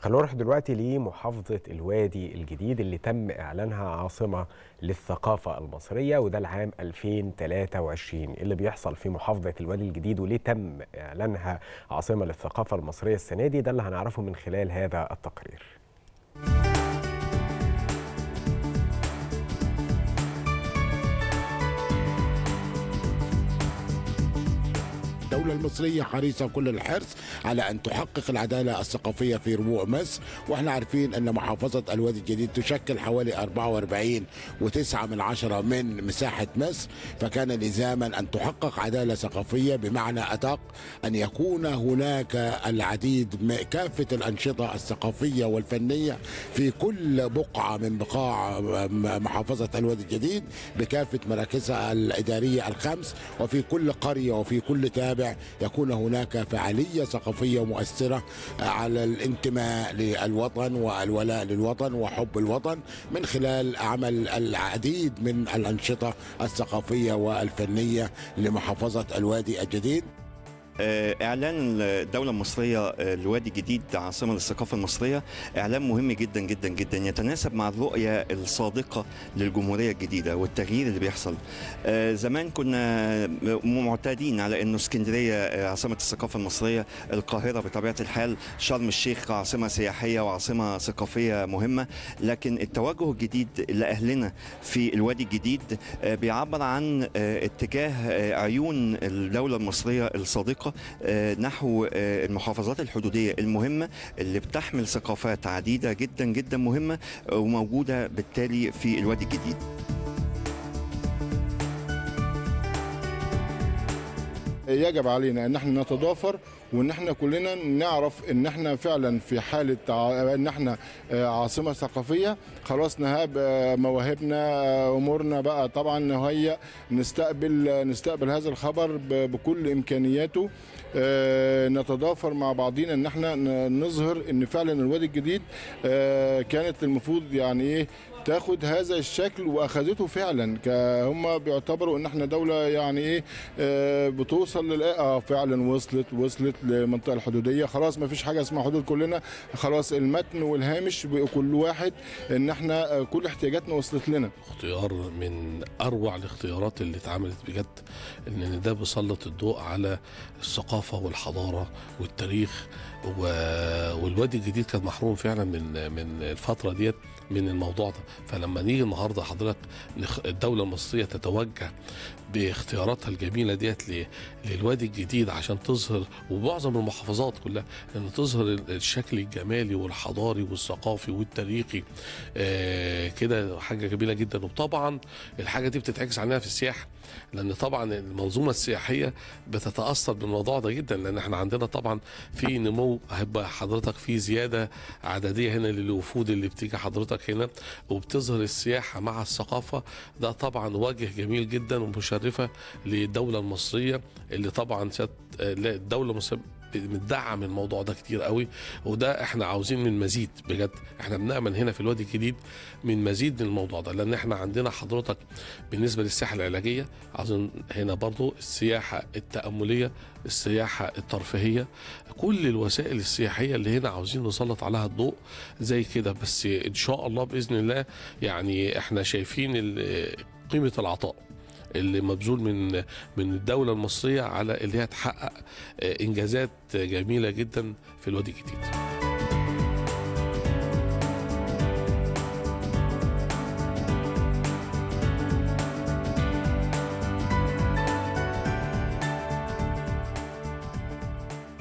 خلونا نروح دلوقتي لمحافظة الوادي الجديد اللي تم إعلانها عاصمة للثقافة المصرية وده العام 2023 اللي بيحصل في محافظة الوادي الجديد وليه تم إعلانها عاصمة للثقافة المصرية السنة دي ده اللي هنعرفه من خلال هذا التقرير الدولة المصرية حريصة كل الحرص على أن تحقق العدالة الثقافية في ربوع مصر وإحنا عارفين أن محافظة الوادي الجديد تشكل حوالي 44 وتسعة من عشرة من مساحة مصر فكان لزاما أن تحقق عدالة ثقافية بمعنى أدق أن يكون هناك العديد من كافة الأنشطة الثقافية والفنية في كل بقعة من بقاع محافظة الوادي الجديد بكافة مراكزها الإدارية الخمس وفي كل قرية وفي كل تابع يكون هناك فعالية ثقافية مؤثرة على الانتماء للوطن والولاء للوطن وحب الوطن من خلال عمل العديد من الأنشطة الثقافية والفنية لمحافظة الوادي الجديد اعلان الدوله المصريه الوادي الجديد عاصمه للثقافه المصريه اعلان مهم جدا جدا جدا يتناسب مع الرؤيه الصادقه للجمهوريه الجديده والتغيير اللي بيحصل زمان كنا معتادين على انه اسكندريه عاصمه الثقافه المصريه القاهره بطبيعه الحال شرم الشيخ عاصمه سياحيه وعاصمه ثقافيه مهمه لكن التوجه الجديد لاهلنا في الوادي الجديد بيعبر عن اتجاه عيون الدوله المصريه الصادقه نحو المحافظات الحدودية المهمة اللي بتحمل ثقافات عديدة جدا جدا مهمة وموجودة بالتالي في الوادي الجديد يجب علينا ان احنا نتضافر وان احنا كلنا نعرف ان احنا فعلا في حاله ان احنا عاصمه ثقافيه خلاص نهاب مواهبنا امورنا بقى طبعا نهيئ نستقبل نستقبل هذا الخبر بكل امكانياته نتضافر مع بعضينا ان احنا نظهر ان فعلا الوادي الجديد كانت المفروض يعني ايه تاخد هذا الشكل واخذته فعلا هم بيعتبروا ان احنا دوله يعني ايه بتوصل لل اه فعلا وصلت وصلت للمنطقه الحدوديه خلاص ما فيش حاجه اسمها حدود كلنا خلاص المتن والهامش كل واحد ان احنا كل احتياجاتنا وصلت لنا اختيار من اروع الاختيارات اللي اتعملت بجد ان ده بيسلط الضوء على الثقافه والحضاره والتاريخ والوادي الجديد كان محروم فعلا من من الفتره ديت من الموضوع ده فلما نيجي النهارده حضرتك الدوله المصريه تتوجه باختياراتها الجميله ديت للوادي الجديد عشان تظهر ومعظم المحافظات كلها ان تظهر الشكل الجمالي والحضاري والثقافي والتاريخي آه كده حاجه جميله جدا وطبعا الحاجه دي بتتعكس علينا في السياحه لان طبعا المنظومه السياحيه بتتاثر بالموضوع ده جدا لان احنا عندنا طبعا في نمو هيبقى حضرتك في زياده عدديه هنا للوفود اللي بتيجي حضرتك هنا وبتظهر السياحه مع الثقافه ده طبعا وجه جميل جدا ومشرفه للدوله المصريه اللي طبعا الدوله المصريه بندعم الموضوع ده كتير قوي وده احنا عاوزين من مزيد بجد احنا بنامل هنا في الوادي الجديد من مزيد من الموضوع ده لان احنا عندنا حضرتك بالنسبه للسياحه العلاجيه عاوزين هنا برضو السياحه التامليه السياحه الترفيهيه كل الوسائل السياحيه اللي هنا عاوزين نسلط عليها الضوء زي كده بس ان شاء الله باذن الله يعني احنا شايفين قيمه العطاء اللي مبذول من من الدوله المصريه على اللي هي تحقق انجازات جميله جدا في الوادي الجديد.